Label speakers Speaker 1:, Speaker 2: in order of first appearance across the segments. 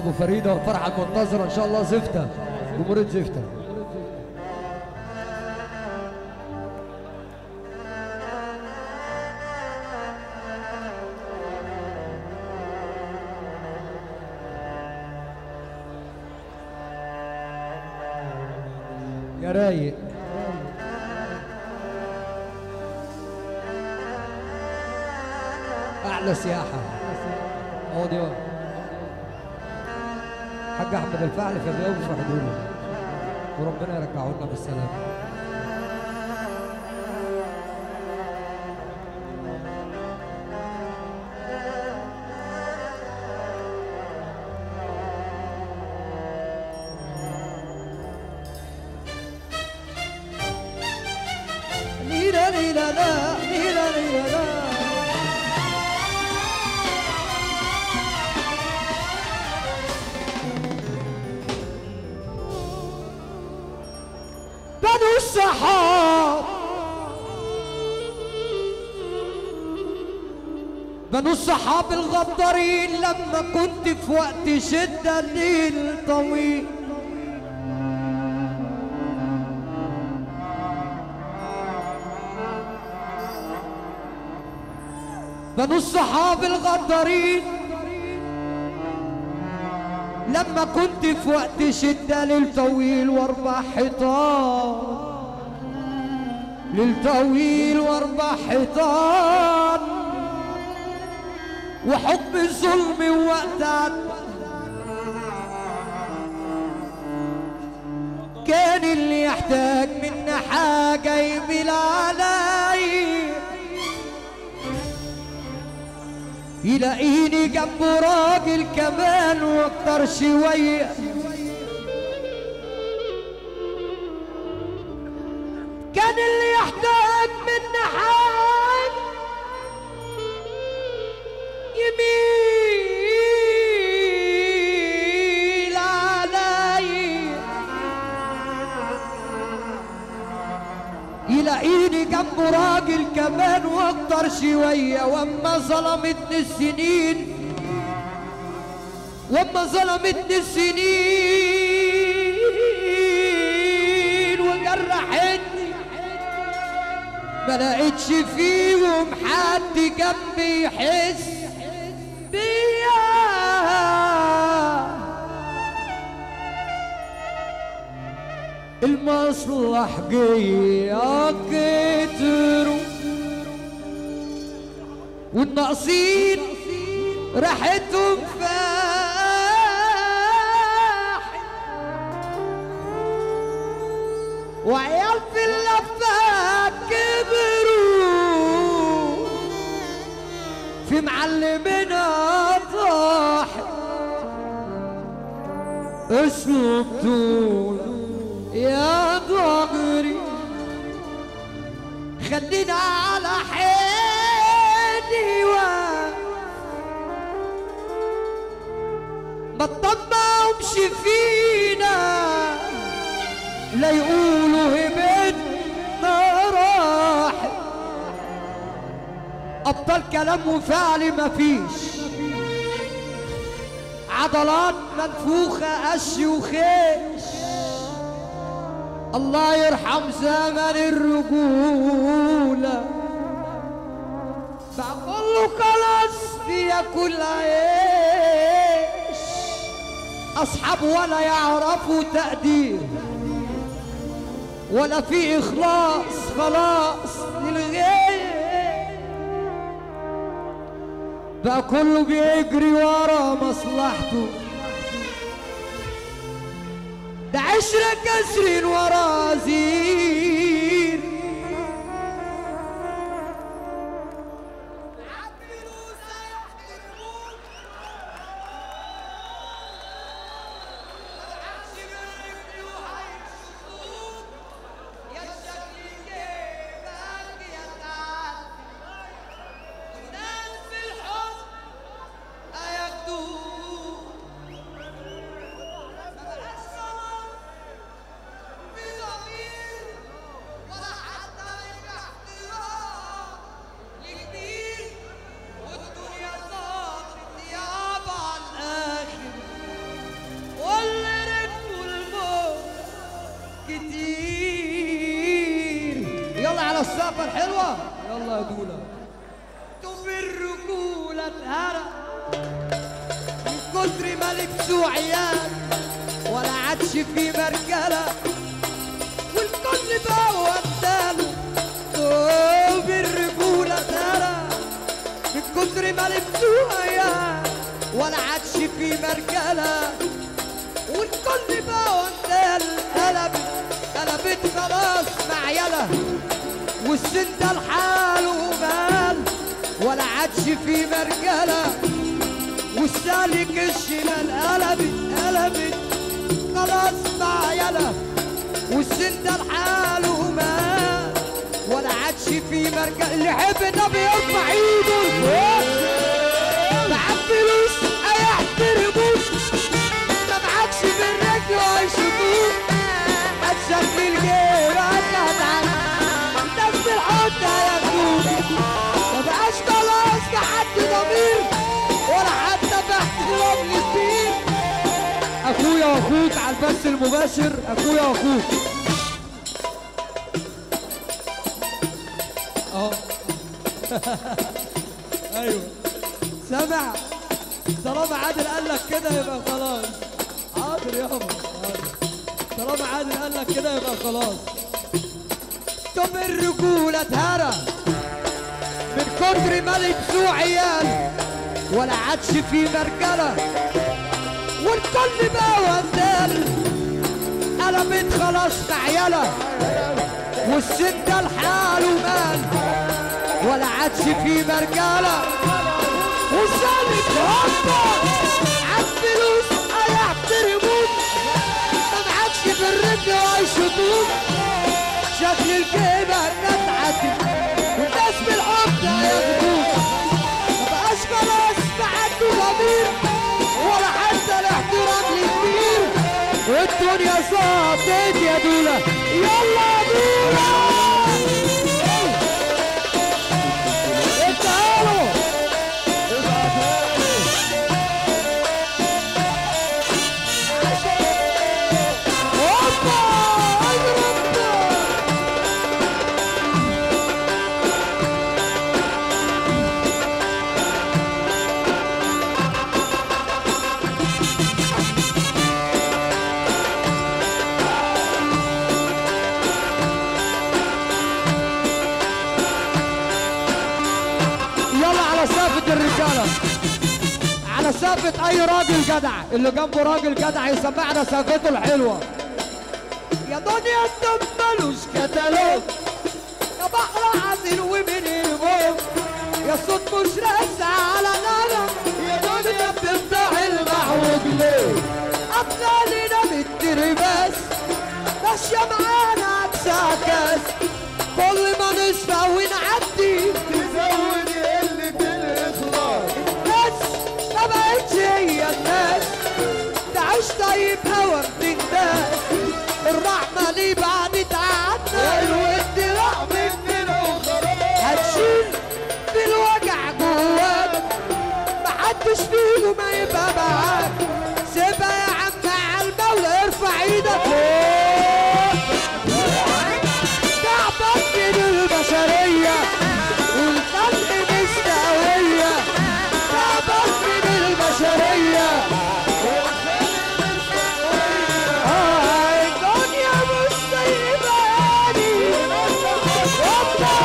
Speaker 1: ابو فريده وفرحه المنتظره ان شاء الله زفته جمهوريه زفته يا رايق اعلى سياحه اهو دي بقى. حاج احمد الفعل في الرياض في حضوره وربنا يرجعه لنا بالسلامه ليلا ليلا لا ليلا ليلا لا بنو السحاب بنو السحاب الغدارين لما كنت في وقت شدة الليل طويل بنو الصحاب الغدارين لما كنت في وقت شدة ليل طويل واربع حيطان ليل طويل واربع حيطان وحكم الظلم وقت كان اللي يحتاج منا حاجة يميل علي يلاقيني جنبه راجل كمان واكتر شوية كان اللي يحتاج منا حاجة يميل علي يلاقيني جنبه راجل كمان واكتر شوية واما ظلمتني السنين واما ظلمتني السنين وجرحتني ما لقيتش فيهم حد جنبي يحس بيا المصلح جاية كتروا والناقصين راحتهم فاح وعيال في اللفة كبروا في معلمنا طاح اسلوب طول يا ضغري خلينا على حيلي و ما تطمعهمش فينا لا يقولوا هبتنا راح ابطال كلام وفعل مفيش عضلات منفوخة قش وخيش الله يرحم زمن الرجولة بقول له خلاص فيها كل عيش أصحاب ولا يعرفوا تقدير ولا في إخلاص خلاص للغير بقى كله بيجري ورا مصلحته ده عشرة كسر ورا زير على السقفة الحلوة يلا يا دولة طب الرجولة اتهرى من كتر ما لبسوا عيال ولا عادش في مرجلة والكل بقى وداله طب الرجولة اتهرى من كتر ما لبسوا عيال ولا عادش في مرجلة والكل بقى وندال قلبت قلبت خلاص مع يلا والسن ده لحاله مال ولا عادش في مرجلة والسالك الشمال قلبت قلبت خلاص مع يلا والسن ده لحاله مال ولا عادش في مرجلة اللي يحب النبي يرفع ايده لفوق معاك فلوس هيحترموك ما معكش بالرجل وهيشوفوك هتشكل جيبك هتعدي الناس بالحط هياخدوك ما بقاش خلاص في حد ضمير ولا حتى في احترام للدين اخويا واخوك على البث المباشر اخويا واخوك اهو ايوه سامع طالما عادل قال لك كده يبقى خلاص حاضر يابا حاضر طالما عادل قال لك كده يبقى خلاص طب الرجولة اتهرى من كتر ما لبسوا عيال ولا عادش في مرجلة والكل بقى وندال قلبت خلاص معيلة والسن ده لحاله مال ولا عادش في مرجلة وسالك هوبا عالفلوس هيحترموك ما معكش في الرجل وهيشوطوك شكل الجيبة هتعدي والناس بالحب هياخدوك ما بقاش خلاص بعدوا ضمير ولا حتى الاحترام للكبير والدنيا صافت يا دولة يلا يا دولة تعالوا هوبا اضرب يلا على سافة الرجالة على سافة أي راجل جدع اللي جنبه راجل جدع يسمعنا سافته الحلوة يا دنيا الدم ملوش كتالوج يا بحر عزيز ومن يموت يا صوت مش راسع على غنم يا دنيا بتفتح المعوج ليه أطلالنا بالترباس ماشية معانا عكس عكاس كل ما نشفى ونعدي
Speaker 2: تزود قلة الإخلاص
Speaker 1: الناس ما بقتش هي الناس تعيش طيب هوا من الناس الرحمة ليه بعد تعدى الود رحمة
Speaker 2: مننا وخلاص
Speaker 1: هتشيل في الوجع جواك محدش فيهم ما يبقى معاك سيبها يا عم على المولى ارفع ايدك تعبك من البشرية والخلق مستوية تعبك من البشرية آه، الدنيا مش سايباني هوبا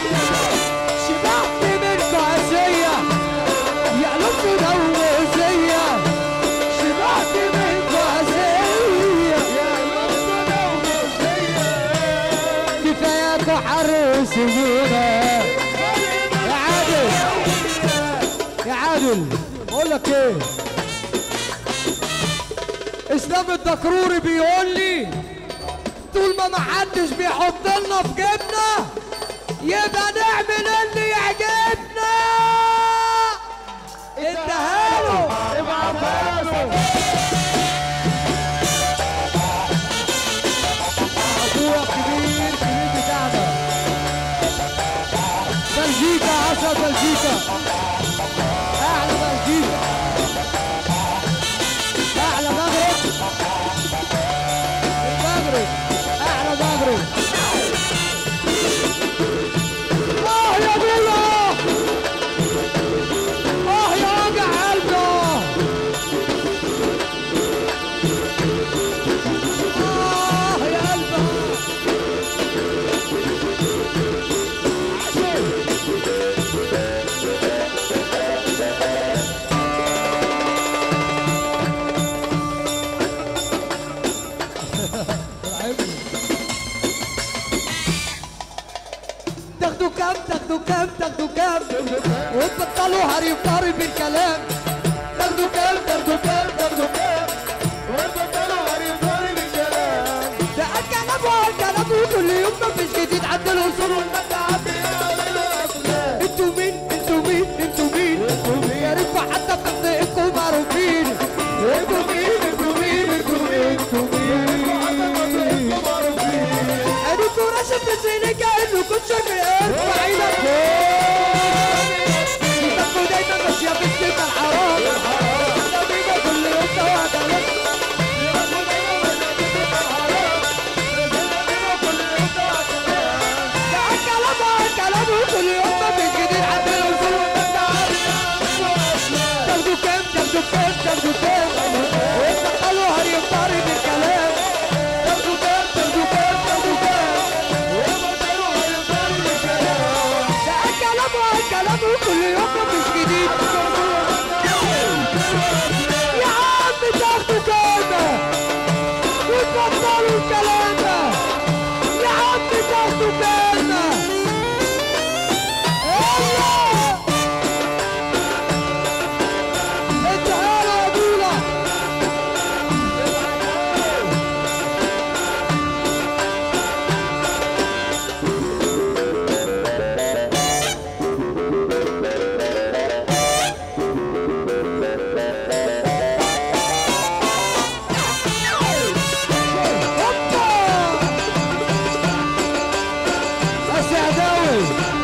Speaker 1: شبعت من قاسية يا لطف نوزية شبعت من قاسية كفاية حرس يا عادل يا عادل بقول لك ايه اسلام الدكروري بيقول لي طول ما محدش بيحط لنا في جيبنا يبقى نعمل اللي يعجبنا اديها له
Speaker 2: ابعتها له
Speaker 1: اخويا الكبير كبير بتاعنا بلجيكا عشرة بلجيكا اعلى بلجيكا اعلى مغرب المغرب اعلى مغرب كام تاخدوا كام تاخدوا كام وتبطلوا هري وطاري بالكلام تاخدوا كام تاخدوا كام تاخدوا كام
Speaker 2: وبطلوا هريطاني بالكلام
Speaker 1: ده الكلام والكلام وكل يوم مفيش جديد عند الوصول والمتعب
Speaker 2: بيعملوا أفلام
Speaker 1: انتوا مين انتوا مين انتوا مين يا ريت ما حتى بتنطقكم معروفين انتوا مين انتوا مين انتوا مين انتوا مين انتوا راشد في سنين كانكم شايفين بعيدك بتبقوا دايما ماشيه بالسكه الحرام بينا كل يوم سوا كلام ده الكلام الكلام وكل يوم مفيش جديد عند الوصول والمتعب تاخدوا كام تاخدوا كام تاخدوا كام وتبطلوا هري وطاري بالكلام تاخدوا كام تاخدوا كام تاخدوا كام ده الكلام والكلام وكل يوم مفيش جديد يا عم تاخدوا كام وتبطلوا الكلام ده يا عم تاخدوا كام يلا تعالوا يا دولا هوبا بس يا عداوي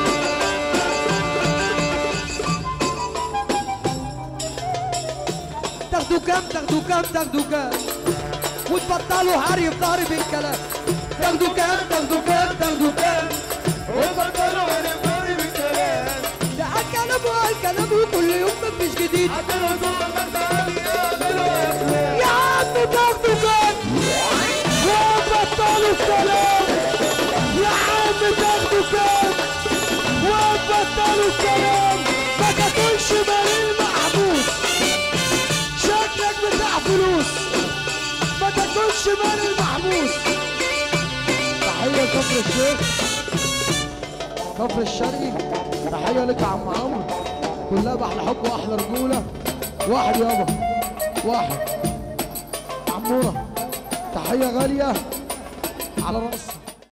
Speaker 1: تاخدوا كام تاخدوا كام تاخدوا كام وتبطلوا هري بضارب الكلام تاخدوا كام تاخدوا كام تاخدوا كام
Speaker 2: وبطلوا هريطاني بالكلام
Speaker 1: ده الكلام والكلام وكل يوم مفيش جديد
Speaker 2: حتى الوصول والمتعب بيعملوا أفلام
Speaker 1: يا عم تاخدوا كام وبطلوا الكلام يا عم تاخدوا كام وبطلوا الكلام ما تاكلش مال المحبوس شكلك بتاع فلوس ما تاكلش مال المحبوس تحية كفر الشيخ كفر الشرقي تحية لك يا عم عمرو كلها بأحلى حب وأحلى رجولة واحد يابا واحد عمورة تحية غالية على راسي